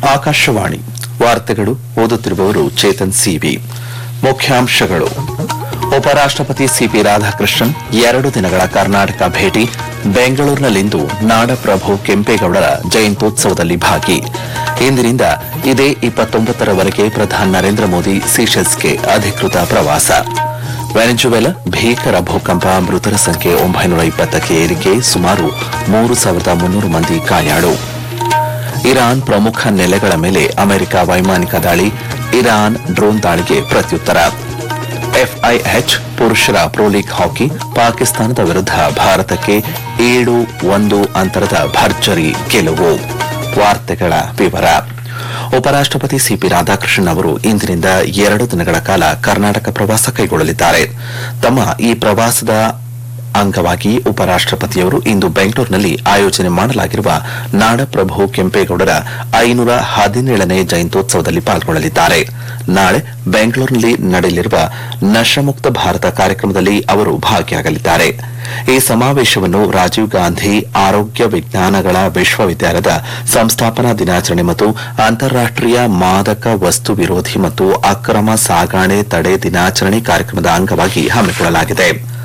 ಆಕಾಶವಾಣಿ ವಾರ್ತೆಗಳು ಓದುತ್ತಿರುವವರು ಚೇತನ್ ಸಿವಿ ಮುಖ್ಯಾಂಶಗಳು ಉಪರಾಷ್ಟಪತಿ ಸಿಪಿ ರಾಧಾಕೃಷ್ಣನ್ ಎರಡು ದಿನಗಳ ಕರ್ನಾಟಕ ಭೇಟಿ ಬೆಂಗಳೂರಿನಲ್ಲಿಂದು ನಾಡಪ್ರಭು ಕೆಂಪೇಗೌಡರ ಜಯಂತ್ಯೋತ್ಸವದಲ್ಲಿ ಭಾಗಿ ಇಂದಿನಿಂದ ಇದೇ ಇಪ್ಪತ್ತೊಂಬತ್ತರವರೆಗೆ ಪ್ರಧಾನಿ ನರೇಂದ್ರ ಮೋದಿ ಸೀಶೆಲ್ಸ್ಗೆ ಅಧಿಕೃತ ಪ್ರವಾಸ ವೆನೆಜುವೆಲಾ ಭೀಕರ ಭೂಕಂಪ ಮೃತರ ಸಂಖ್ಯೆ ಒಂಬೈನೂರ ಇಪ್ಪತ್ತಕ್ಕೆ ಏರಿಕೆ ಸುಮಾರು ಮೂರು ಸಾವಿರದ ಮುನ್ನೂರು ಮಂದಿ ಗಾಯಾಳು ಇರಾನ್ ಪ್ರಮುಖ ನೆಲೆಗಳ ಮೇಲೆ ಅಮೆರಿಕ ವೈಮಾನಿಕ ದಾಳಿ ಇರಾನ್ ಡ್ರೋನ್ ದಾಳಿಗೆ ಪ್ರತ್ಯುತ್ತರ ಎಫ್ಐಎಚ್ ಪುರುಷರ ಪ್ರೊ ಲೀಗ್ ಹಾಕಿ ಪಾಕಿಸ್ತಾನದ ವಿರುದ್ಧ ಭಾರತಕ್ಕೆ ಏಳು ಒಂದು ಅಂತರದ ಭರ್ಜರಿ ಗೆಲುವು ವಾರ್ತೆಗಳ ವಿವರ ಉಪರಾಷ್ಟಪತಿ ಸಿಪಿ ರಾಧಾಕೃಷ್ಣನ್ ಅವರು ಇಂದಿನಿಂದ ಎರಡು ದಿನಗಳ ಕಾಲ ಕರ್ನಾಟಕ ಪ್ರವಾಸ ಕೈಗೊಳ್ಳಲಿದ್ದಾರೆ ತಮ್ಮ ಈ ಪ್ರವಾಸದ ಅಂಗವಾಗಿ ಉಪರಾಷ್ಟಪತಿಯವರು ಇಂದು ಬೆಂಗಳೂರಿನಲ್ಲಿ ಆಯೋಜನೆ ಮಾಡಲಾಗಿರುವ ನಾಡಪ್ರಭು ಕೆಂಪೇಗೌಡರ ಐನೂರ ಹದಿನೇಳನೇ ಜಯಂತ್ಯೋತ್ಸವದಲ್ಲಿ ಪಾಲ್ಗೊಳ್ಳಲಿದ್ದಾರೆ ನಾಳೆ ಬೆಂಗಳೂರಿನಲ್ಲಿ ನಡೆಯಲಿರುವ ನಶಮುಕ್ತ ಭಾರತ ಕಾರ್ಯಕ್ರಮದಲ್ಲಿ ಅವರು ಭಾಗಿಯಾಗಲಿದ್ದಾರೆ ಈ ಸಮಾವೇಶವನ್ನು ರಾಜೀವ್ ಗಾಂಧಿ ಆರೋಗ್ಯ ವಿಜ್ಞಾನಗಳ ವಿಶ್ವವಿದ್ಯಾಲಯದ ಸಂಸ್ಥಾಪನಾ ದಿನಾಚರಣೆ ಮತ್ತು ಅಂತಾರಾಷ್ಟೀಯ ಮಾದಕ ವಸ್ತು ವಿರೋಧಿ ಮತ್ತು ಅಕ್ರಮ ಸಾಗಾಣೆ ತಡೆ ದಿನಾಚರಣೆ ಕಾರ್ಯಕ್ರಮದ ಅಂಗವಾಗಿ ಹಮ್ಮಿಕೊಳ್ಳಲಾಗಿದೆ